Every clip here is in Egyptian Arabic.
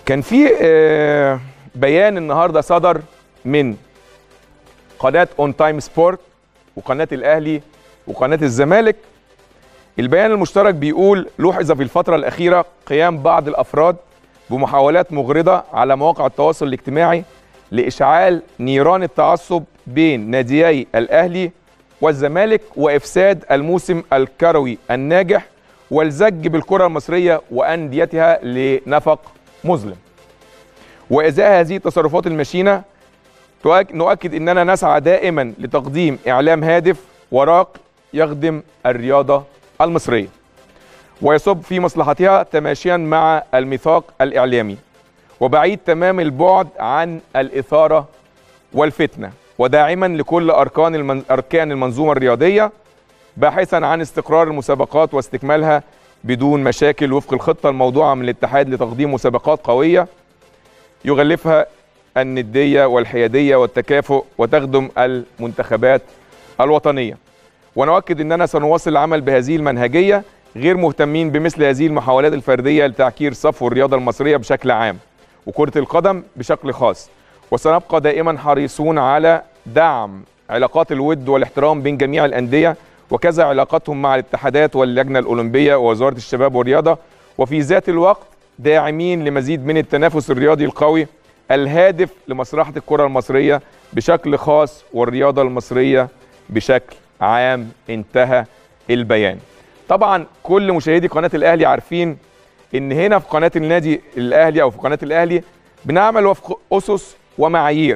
كان في آه، بيان النهارده صدر من قناه اون تايم سبورت وقناه الاهلي وقناه الزمالك البيان المشترك بيقول لوحظ في الفتره الاخيره قيام بعض الافراد بمحاولات مغرضه على مواقع التواصل الاجتماعي لاشعال نيران التعصب بين ناديي الاهلي والزمالك وافساد الموسم الكروي الناجح والزج بالكره المصريه وانديتها لنفق مظلم وازاء هذه التصرفات المشينه تؤك- نؤكد اننا نسعى دائما لتقديم اعلام هادف وراق يخدم الرياضه المصريه ويصب في مصلحتها تماشيا مع الميثاق الاعلامي وبعيد تمام البعد عن الاثاره والفتنه وداعما لكل اركان المن... اركان المنظومه الرياضيه باحثا عن استقرار المسابقات واستكمالها بدون مشاكل وفق الخطه الموضوعه من الاتحاد لتقديم مسابقات قويه يغلفها النديه والحياديه والتكافؤ وتخدم المنتخبات الوطنيه. ونؤكد اننا سنواصل العمل بهذه المنهجيه غير مهتمين بمثل هذه المحاولات الفرديه لتعكير صفو الرياضه المصريه بشكل عام وكره القدم بشكل خاص. وسنبقى دائما حريصون على دعم علاقات الود والاحترام بين جميع الانديه وكذا علاقتهم مع الاتحادات واللجنه الاولمبيه ووزاره الشباب والرياضه وفي ذات الوقت داعمين لمزيد من التنافس الرياضي القوي الهادف لمصلحه الكره المصريه بشكل خاص والرياضه المصريه بشكل عام انتهى البيان. طبعا كل مشاهدي قناه الاهلي عارفين ان هنا في قناه النادي الاهلي او في قناه الاهلي بنعمل وفق اسس ومعايير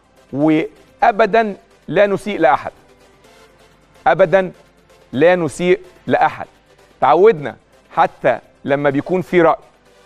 وابدا لا نسيء لاحد ابدا لا نسيء لاحد تعودنا حتى لما بيكون في راي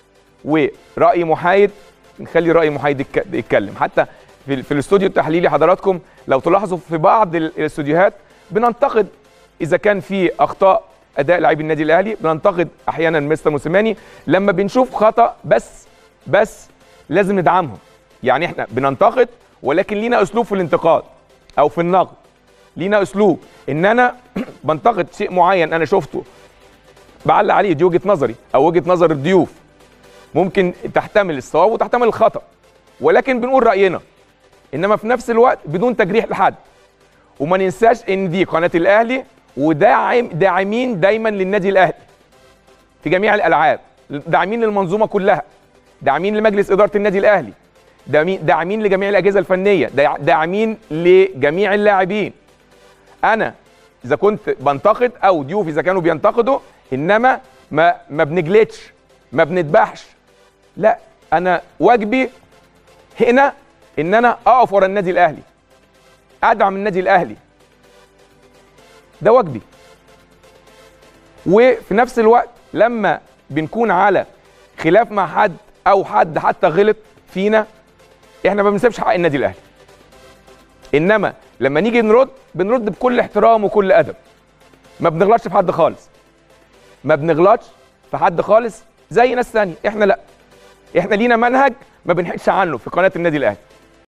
وراي محايد نخلي راي محايد يتك- يتكلم حتى في, في الاستوديو التحليلي حضراتكم لو تلاحظوا في بعض ال- الاستوديوهات بننتقد اذا كان في اخطاء اداء لاعبي النادي الاهلي بننتقد احيانا مستر موسيماني لما بنشوف خطا بس بس لازم ندعمهم يعني احنا بننتقد ولكن لينا اسلوب في الانتقاد او في النقد لينا اسلوب ان انا بنتقد شيء معين انا شفته بعلق عليه دي وجهه نظري او وجهه نظر الضيوف ممكن تحتمل الصواب وتحتمل الخطا ولكن بنقول راينا انما في نفس الوقت بدون تجريح لحد وما ننساش ان دي قناه الاهلي وداعم داعمين دايما للنادي الاهلي في جميع الالعاب داعمين للمنظومه كلها داعمين لمجلس اداره النادي الاهلي داعمين داعمين لجميع الاجهزه الفنيه داع- داعمين لجميع اللاعبين انا اذا كنت بنتقد او ضيوفي اذا كانوا بينتقدوا انما ما ما بنجلدش ما بنذبحش لا انا واجبي هنا ان انا اقف ورا النادي الاهلي ادعم النادي الاهلي ده واجبي وفي نفس الوقت لما بنكون على خلاف مع حد او حد حتى غلط فينا احنا ما بنسيبش حق النادي الاهلي انما لما نيجي نرد بنرد بكل احترام وكل ادب ما بنغلطش في حد خالص ما بنغلطش في حد خالص زي ناس ثانيه احنا لا احنا لينا منهج ما بنحكش عنه في قناه النادي الاهلي